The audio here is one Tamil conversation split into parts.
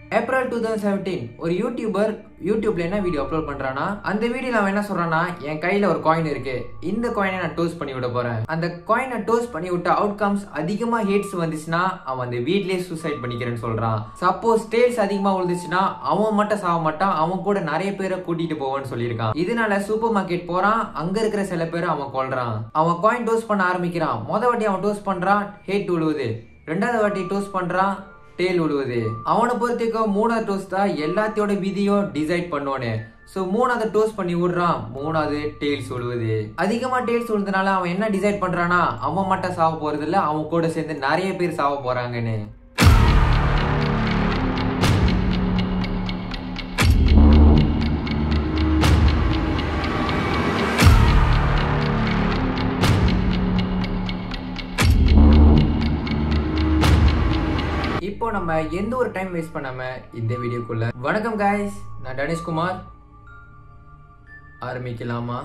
ஏப்ரல் டூ தௌசண்ட் செவன்டீன் ஒரு யூடியூபர் யூடியூப்ல என்ன வீடியோ அப்லோட் பண்றானா அந்த வீடியோல அவன் என்ன சொல்றானா என் கையில ஒரு காயின் இருக்கு இந்த காயினை நான் டோஸ் பண்ணி விட போறேன் அந்த காயினை டோஸ் பண்ணி விட்ட அவுட்கம்ஸ் அதிகமா ஹேட்ஸ் வந்துச்சுன்னா அவன் அந்த வீட்லயே சூசைட் பண்ணிக்கிறேன்னு சொல்றான் சப்போஸ் டேல்ஸ் அதிகமா விழுந்துச்சுன்னா அவன் மட்டும் சாக மாட்டான் அவன் கூட நிறைய பேரை கூட்டிட்டு போவான்னு சொல்லியிருக்கான் இதனால சூப்பர் மார்க்கெட் போறான் அங்க இருக்கிற சில பேரை அவன் கொல்றான் அவன் காயின் டோஸ் பண்ண ஆரம்பிக்கிறான் முத வாட்டி அவன் டோஸ் பண்றான் ஹேட் விழுவுது ரெண்டாவது வாட்டி டோஸ் பண்றான் டேல் விழுவுது அவனை பொறுத்தவரைக்கும் மூணாவது டோஸ் தான் எல்லாத்தையோட விதியும் டிசைட் பண்ணோன்னு ஸோ மூணாவது டோஸ் பண்ணி விடுறான் மூணாவது டேல்ஸ் விழுவுது அதிகமா டேல்ஸ் விழுந்தனால அவன் என்ன டிசைட் பண்றானா அவன் மட்டும் சாவ போறது இல்ல அவன் கூட சேர்ந்து நிறைய பேர் சாவ போறாங்கன்னு இப்போ நம்ம எந்த ஒரு டைம் வேஸ்ட் பண்ணாம இந்த வீடியோக்குள்ள வணக்கம் guys நான் டனேஷ்குமார் ஆரம்பிக்கலாமா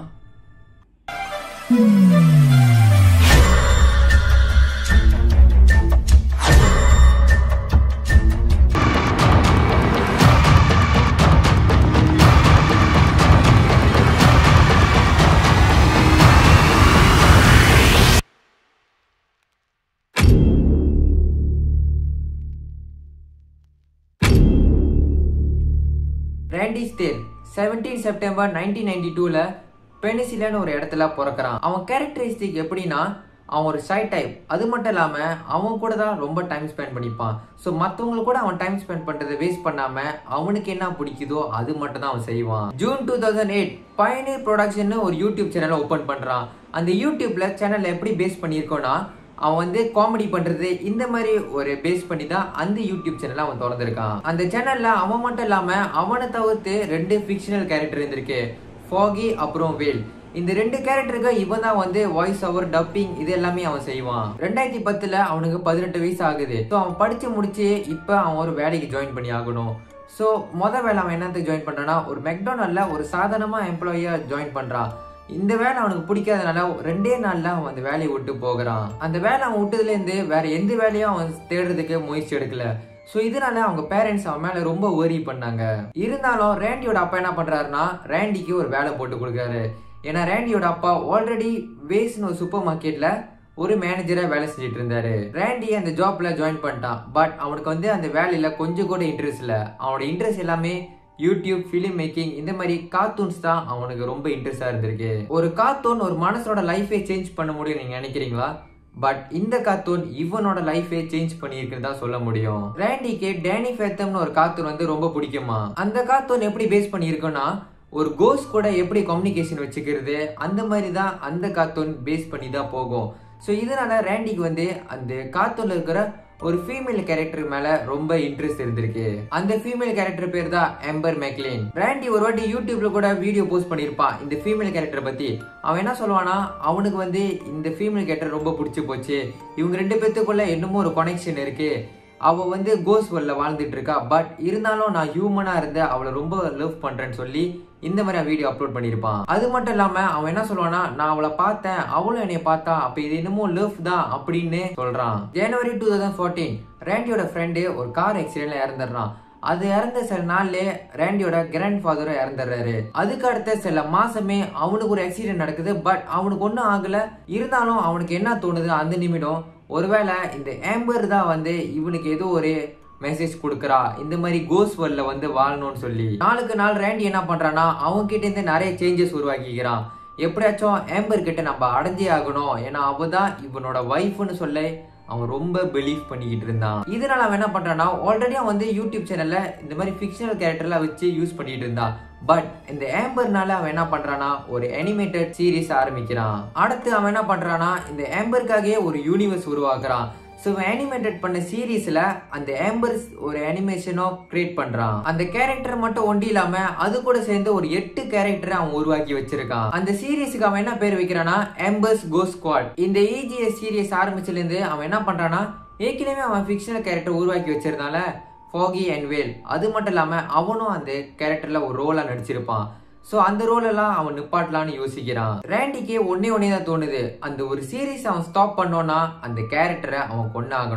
Randy Stair seventeen September nineteen ninety டூல பெனிசிலன்னு ஒரு இடத்துல பிறக்கிறான் அவன் கேரக்டரிஸ்டிக் எப்படின்னா அவன் ஒரு ஷை டைப் அது மட்டும் இல்லாம அவன் கூட தான் ரொம்ப டைம் ஸ்பெண்ட் பண்ணிப்பான் ஸோ மற்றவங்க கூட அவன் டைம் ஸ்பெண்ட் பண்றதை வேஸ்ட் பண்ணாம அவனுக்கு என்ன பிடிக்குதோ அது மட்டும் தான் அவன் செய்வான் June two thousand eight pioneer production ஒரு யூடியூப் சேனலை ஓப்பன் பண்றான் அந்த யூடியூப்ல சேனல் எப்படி பேஸ் பண்ணியிருக்கோன்னா அவன் வந்து காமெடி பண்றது இந்த மாதிரி ஒரு பேஸ் பண்ணி தான் அந்த யூடியூப் சேனல் அவன் திறந்திருக்கான் அந்த சேனல்ல அவன் மட்டும் இல்லாம அவனை தவிர்த்து ரெண்டு ஃபிக்ஷனல் கேரக்டர் இருந்திருக்கு ஃபாகி அப்புறம் வேல் இந்த ரெண்டு கேரக்டருக்கு இவன் தான் வந்து வாய்ஸ் ஓவர் டப்பிங் இது எல்லாமே அவன் செய்வான் ரெண்டாயிரத்தி பத்துல அவனுக்கு பதினெட்டு வயசு ஆகுது ஸோ அவன் படிச்சு முடிச்சு இப்போ அவன் ஒரு வேலைக்கு ஜாயின் பண்ணி ஆகணும் ஸோ மொத வேலை அவன் என்னத்துக்கு ஜாயின் பண்றான்னா ஒரு மெக்டோனல்ல ஒரு சாதாரணமா எம்ப்ளாயியா ஜாயின் பண்றான் இந்த வேலை அவனுக்கு பிடிக்காதனால ரெண்டே நாள்ல அவன் அந்த வேலையை விட்டு போகிறான் அந்த வேலை அவன் விட்டதுல இருந்து வேற எந்த வேலையும் அவன் தேடுறதுக்கு முயற்சி எடுக்கல ஸோ இதனால அவங்க பேரண்ட்ஸ் அவன் மேல ரொம்ப worry பண்ணாங்க இருந்தாலும் ரேண்டியோட அப்பா என்ன பண்றாருன்னா ரேண்டிக்கு ஒரு வேலை போட்டு கொடுக்குறாரு ஏன்னா ரேண்டியோட அப்பா ஆல்ரெடி வேஸ்னு ஒரு சூப்பர் மார்க்கெட்ல ஒரு மேனேஜரா வேலை செஞ்சுட்டு இருந்தாரு ரேண்டி அந்த ஜாப்ல ஜாயின் பண்ணிட்டான் பட் அவனுக்கு வந்து அந்த வேலையில கொஞ்சம் கூட இன்ட்ரெஸ்ட் இல்ல அவனோட இன்ட்ரெஸ்ட் எல்லாமே யூடியூப் ஃபிலிம் மேக்கிங் இந்த மாதிரி கார்ட்டூன்ஸ் தான் அவனுக்கு ரொம்ப இன்ட்ரெஸ்டா இருந்திருக்கு ஒரு கார்ட்டூன் ஒரு மனசோட லைஃபை சேஞ்ச் பண்ண முடியும் நீங்க நினைக்கிறீங்களா பட் இந்த கார்ட்டூன் இவனோட லைஃபை சேஞ்ச் பண்ணியிருக்குன்னு தான் சொல்ல முடியும் ரேண்டிக்கு டேனி ஃபேத்தம்னு ஒரு கார்ட்டூன் வந்து ரொம்ப பிடிக்குமா அந்த கார்ட்டூன் எப்படி பேஸ் பண்ணியிருக்குன்னா ஒரு கோஸ் கூட எப்படி கம்யூனிகேஷன் வச்சுக்கிறது அந்த மாதிரி தான் அந்த கார்ட்டூன் பேஸ் பண்ணி தான் போகும் ஸோ இதனால ரேண்டிக்கு வந்து அந்த கார்ட்டூன்ல இருக்கிற ஒரு ஃபீமேல் கேரக்டர் மேல ரொம்ப இன்ட்ரெஸ்ட் இருந்திருக்கு அந்த ஃபீமேல் கேரக்டர் பேர் தான் எம்பர் மேக்லின் ரேண்டி ஒரு வாட்டி யூடியூப்ல கூட வீடியோ போஸ்ட் பண்ணியிருப்பான் இந்த ஃபீமேல் கேரக்டர் பத்தி அவன் என்ன சொல்லுவானா அவனுக்கு வந்து இந்த ஃபீமேல் கேரக்டர் ரொம்ப பிடிச்சி போச்சு இவங்க ரெண்டு பேத்துக்குள்ள என்னமோ ஒரு கனெக்ஷன் இருக்கு அவ வந்து கோஸ் வேர்ல்ட்ல வாழ்ந்துட்டு இருக்கா பட் இருந்தாலும் நான் ஹியூமனா இருந்து அவளை ரொம்ப லவ் பண்றேன்னு சொல்லி இந்த மாதிரி வீடியோ அப்லோட் பண்ணியிருப்பான் அது மட்டும் இல்லாம அவன் என்ன சொல்லுவானா நான் அவளை பார்த்தேன் அவளும் என்னைய பார்த்தா அப்ப இது என்னமோ லவ் தான் அப்படின்னு சொல்றான் ஜனவரி டூ தௌசண்ட் ஃபோர்டீன் ரேண்டியோட ஃப்ரெண்டு ஒரு கார் ஆக்சிடென்ட்ல இறந்துடுறான் அது இறந்த சில நாள்லயே ரேண்டியோட கிராண்ட் ஃபாதரும் இறந்துடுறாரு அதுக்கு அடுத்த சில மாசமே அவனுக்கு ஒரு ஆக்சிடென்ட் நடக்குது பட் அவனுக்கு ஒன்றும் ஆகல இருந்தாலும் அவனுக்கு என்ன தோணுது அந்த நிமிடம் ஒருவேளை இந்த ஆம்பர் தான் வந்து இவனுக்கு ஏதோ ஒரு மெசேஜ் கொடுக்குறா இந்த மாதிரி கோஸ் வேர்ல்ட்ல வந்து வாழணும்னு சொல்லி நாளுக்கு நாள் ரேண்டி என்ன பண்றான்னா அவங்க கிட்ட இருந்து நிறைய சேஞ்சஸ் உருவாக்கிக்கிறான் எப்படியாச்சும் ஆம்பர் கிட்ட நம்ம அடைஞ்சே ஆகணும் ஏன்னா அவ தான் இவனோட ஒய்ஃப்னு சொல்ல அவன் ரொம்ப பிலீவ் பண்ணிக்கிட்டு இருந்தான் இதனால அவன் என்ன பண்றான்னா ஆல்ரெடி அவன் வந்து யூடியூப் சேனல்ல இந்த மாதிரி ஃபிக்ஷனல் கேரக்டர்லாம் வச்சு யூஸ் பண்ணிட்டு இருந்தான் பட் இந்த ஆம்பர்னால அவன் என்ன பண்றானா ஒரு அனிமேட்டட் சீரிஸ் ஆரம்பிக்கிறான் அடுத்து அவன் என்ன பண்றானா இந்த ஆம்பருக்காகவே ஒரு யூனிவர்ஸ் உருவாக்குறான் ஸோ அனிமேட்டட் பண்ண சீரீஸ்ல அந்த ஆம்பர்ஸ் ஒரு அனிமேஷனோ கிரியேட் பண்றான் அந்த கேரக்டர் மட்டும் ஒண்டி இல்லாம அது கூட சேர்ந்து ஒரு எட்டு கேரக்டரை அவன் உருவாக்கி வச்சிருக்கான் அந்த சீரீஸுக்கு அவன் என்ன பேர் வைக்கிறானா ஆம்பர்ஸ் கோ ஸ்குவாட் இந்த ஏஜிஎஸ் சீரியஸ் ஆரம்பிச்சதுல இருந்து அவன் என்ன பண்றானா ஏற்கனவே அவன் ஃபிக்ஷனல் கேரக்டர் உருவாக்கி வச்சிருந்தால ஃபாகி அண்ட் வேல் அது மட்டும் இல்லாம அவனும் அந்த கேரக்டர்ல ஒரு ரோலா நடிச்சிருப்பான் ஸோ அந்த ரோல் எல்லாம் அவன் நிப்பாட்டலான்னு யோசிக்கிறான் ரேண்டிக்கு ஒன்னே ஒன்னே தான் தோணுது அந்த ஒரு சீரீஸ் அவன் ஸ்டாப் பண்ணோன்னா அந்த கேரக்டரை அவன் கொண்டாகணும்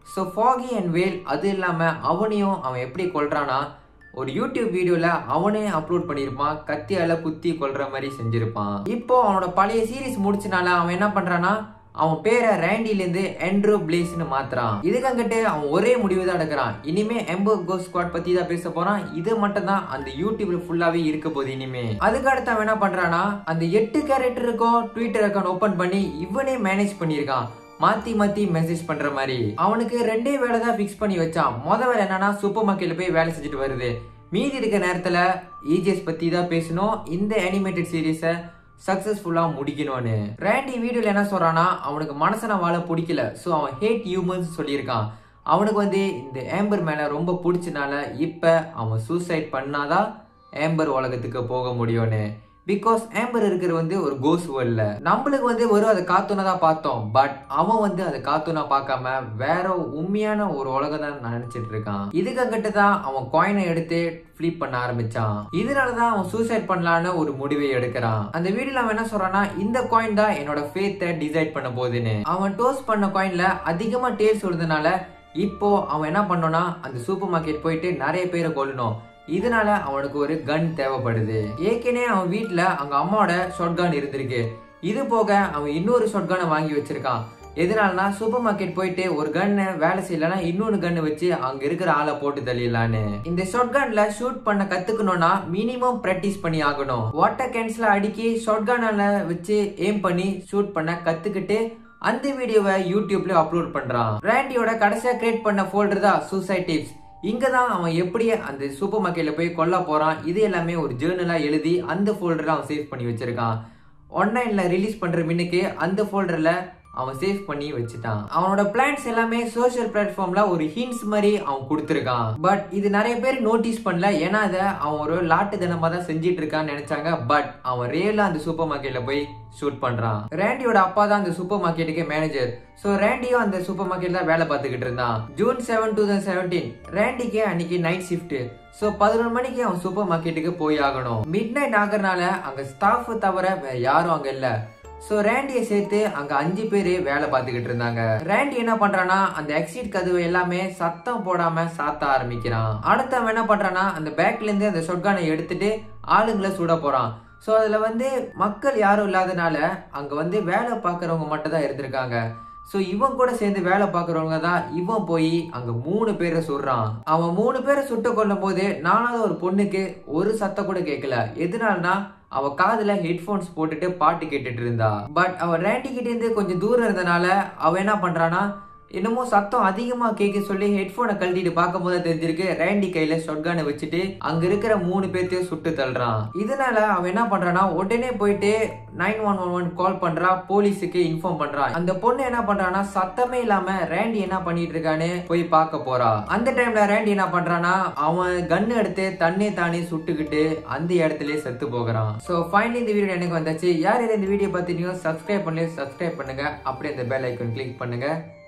ஸோ ஃபாகி அண்ட் வேல் அது இல்லாமல் அவனையும் அவன் எப்படி கொல்றானா ஒரு யூடியூப் வீடியோல அவனே அப்லோட் பண்ணியிருப்பான் கத்தியால குத்தி கொல்ற மாதிரி செஞ்சிருப்பான் இப்போ அவனோட பழைய சீரிஸ் முடிச்சனால அவன் என்ன பண்றானா அவன் பேரை ரேண்டிலேருந்து என்ட்ரோ பிளேஸ்னு மாத்துறான் இதுக்கங்கிட்டு அவன் ஒரே முடிவு தான் எடுக்கிறான் இனிமே எம்போ கோ ஸ்குவாட் பத்தி தான் பேச போறான் இது மட்டும் தான் அந்த யூடியூப்ல ஃபுல்லாவே இருக்க போகுது இனிமே அதுக்கு அடுத்து அவன் என்ன பண்றானா அந்த எட்டு கேரக்டருக்கும் ட்விட்டர் அக்கௌண்ட் ஓபன் பண்ணி இவனே மேனேஜ் பண்ணியிருக்கான் மாத்தி மாத்தி மெசேஜ் பண்ற மாதிரி அவனுக்கு ரெண்டே வேலை தான் ஃபிக்ஸ் பண்ணி வச்சான் முத வேலை என்னன்னா சூப்பர் மார்க்கெட்ல போய் வேலை செஞ்சுட்டு வருது மீதி இருக்க நேரத்துல இஜிஎஸ் பத்தி தான் பேசணும் இந்த அனிமேட்டட் சீரீஸை சக்சஸ்ஃபுல்லா முடிக்கணும்னு ரேண்டி வீடியோல என்ன சொல்றானா அவனுக்கு மனசன வாழ பிடிக்கல ஸோ அவன் ஹேட் ஹியூமன்ஸ் சொல்லியிருக்கான் அவனுக்கு வந்து இந்த ஏம்பர் மேல ரொம்ப பிடிச்சனால இப்ப அவன் சூசைட் பண்ணாதான் ஏம்பர் உலகத்துக்கு போக முடியும்னு பிகாஸ் ஏம்பர் இருக்கிற வந்து ஒரு கோஸ் வேர்ல்ட்ல நம்மளுக்கு வந்து வெறும் அதை காத்தூனா தான் பார்த்தோம் பட் அவன் வந்து அதை காத்தூனா பார்க்காம வேற உண்மையான ஒரு உலகம் தான் நினைச்சிட்டு இருக்கான் இதுக்கங்கிட்ட தான் அவன் காயினை எடுத்து ஃபிளிப் பண்ண ஆரம்பிச்சான் இதனாலதான் அவன் சூசைட் பண்ணலான்னு ஒரு முடிவை எடுக்கிறான் அந்த வீடியோல அவன் என்ன சொல்றான்னா இந்த காயின் தான் என்னோட ஃபேத்தை டிசைட் பண்ண போகுதுன்னு அவன் டோஸ் பண்ண காயின்ல அதிகமா டேல்ஸ் வருதுனால இப்போ அவன் என்ன பண்ணோம்னா அந்த சூப்பர் மார்க்கெட் போயிட்டு நிறைய பேரை கொல்லணும் இதனால அவனுக்கு ஒரு கன் தேவைப்படுது ஏற்கனவே அவன் வீட்டுல அவங்க அம்மாவோட ஷார்ட் கன் இருந்திருக்கு இது போக அவன் இன்னொரு ஷார்ட் கனை வாங்கி வச்சிருக்கான் எதனாலனா சூப்பர் மார்க்கெட் போயிட்டு ஒரு கன்னு வேலை செய்யலன்னா இன்னொன்னு கன்னு வச்சு அங்க இருக்கிற ஆளை போட்டு தள்ளிடலான்னு இந்த ஷார்ட் கன்ல ஷூட் பண்ண கத்துக்கணும்னா மினிமம் பிராக்டிஸ் பண்ணி ஆகணும் வாட்டர் கேன்ஸ்ல அடுக்கி ஷார்ட் கன்னால வச்சு எய்ம் பண்ணி ஷூட் பண்ண கத்துக்கிட்டு அந்த வீடியோவை யூடியூப்ல அப்லோட் பண்றான் ரேண்டியோட கடைசியா கிரியேட் பண்ண ஃபோல்டர் தான் சூசைட் டிப்ஸ் இங்க தான் அவன் எப்படி அந்த சூப்பர் மார்க்கெட்ல போய் கொல்ல போறான் இது எல்லாமே ஒரு ஜேர்னலா எழுதி அந்த ஃபோல்டர்ல அவன் சேவ் பண்ணி வச்சிருக்கான் ஆன்லைன்ல ரிலீஸ் பண்ற மின்னுக்கு அந்த ஃபோல்டர்ல அவன் சேவ் பண்ணி வச்சுட்டான் அவனோட பிளான்ஸ் எல்லாமே சோஷியல் பிளாட்ஃபார்ம்ல ஒரு ஹின்ஸ் மாதிரி அவன் கொடுத்துருக்கான் பட் இது நிறைய பேர் நோட்டீஸ் பண்ணல ஏன்னா அதை அவன் ஒரு லாட்டு தினமா தான் செஞ்சிட்டு இருக்கான்னு நினைச்சாங்க பட் அவன் ரியலா அந்த சூப்பர் மார்க்கெட்ல போய் ஷூட் பண்றான் ரேண்டியோட அப்பா தான் அந்த சூப்பர் மார்க்கெட்டுக்கு மேனேஜர் ஸோ ரேண்டியும் அந்த சூப்பர் மார்க்கெட்ல தான் வேலை பார்த்துக்கிட்டு இருந்தான் June seven two thousand seventeen ரேண்டிக்கு அன்னைக்கு நைட் ஷிஃப்ட் ஸோ பதினொரு மணிக்கு அவன் சூப்பர் மார்க்கெட்டுக்கு போய் ஆகணும் மிட் நைட் ஆகிறனால அங்க ஸ்டாஃப் தவிர வேற யாரும் அங்க இல்ல ஸோ ரேண்டியை சேர்த்து அங்க அஞ்சு பேர் வேலை பார்த்துக்கிட்டு இருந்தாங்க ரேண்டி என்ன பண்றானா அந்த எக்ஸிட் கதவு எல்லாமே சத்தம் போடாம சாத்த ஆரம்பிக்கிறான் அடுத்து அவன் என்ன பண்றானா அந்த பேக்ல இருந்து அந்த சொட்கானை எடுத்துட்டு ஆளுங்களை சுட போறான் ஸோ அதுல வந்து மக்கள் யாரும் இல்லாதனால அங்க வந்து வேலை பார்க்கறவங்க மட்டும் தான் இருந்திருக்காங்க ஸோ இவன் கூட சேர்ந்து வேலை பார்க்குறவங்க தான் இவன் போய் அங்க மூணு பேரை சுடுறான் அவன் மூணு பேரை சுட்டு கொள்ளும் போது நாலாவது ஒரு பொண்ணுக்கு ஒரு சத்தம் கூட கேட்கல எதனாலனா அவ காதுல ஹெட்ஃபோன்ஸ் போட்டுட்டு பாட்டு கேட்டுட்டு இருந்தா பட் அவ ரேண்டி கிட்ட இருந்து கொஞ்சம் தூரம் இருந்தனால அவ என்ன பண்றானா என்னமோ சத்தம் அதிகமா கேட்க சொல்லி ஹெட்ஃபோனை கழட்டிட்டு பார்க்கும் போது தெரிஞ்சிருக்கு ரேண்டி கையில ஷொட்கானை வச்சுட்டு அங்க இருக்கிற மூணு பேர்த்தையும் சுட்டு தள்ளுறான் இதனால அவன் என்ன பண்றானா உடனே போயிட்டு nine one one one call பண்றா போலீஸுக்கு இன்ஃபார்ம் பண்றான் அந்த பொண்ணு என்ன பண்றானா சத்தமே இல்லாம ரேண்டி என்ன பண்ணிட்டு இருக்கான்னு போய் பார்க்க போறா அந்த டைம்ல ரேண்டி என்ன பண்றானா அவன் கன்னு எடுத்து தண்ணி தானே சுட்டுக்கிட்டு அந்த இடத்துல செத்து போகிறான் ஸோ ஃபைனலி இந்த வீடியோ எனக்கு வந்தாச்சு யார் யார் இந்த வீடியோ பார்த்தீங்களோ சப்ஸ்கிரைப் பண்ணி சப்ஸ்கிரைப் பண்ணுங்க அப்படியே அந்த பெல் ஐக்கன் கிளிக் பண்ணுங்க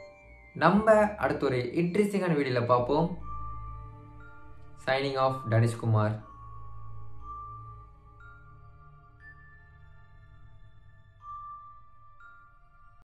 நம்ம அடுத்த ஒரு இன்ட்ரெஸ்டிங்கான வீடியோவில் பார்ப்போம் சைனிங் ஆஃப் தனுஷ்குமார்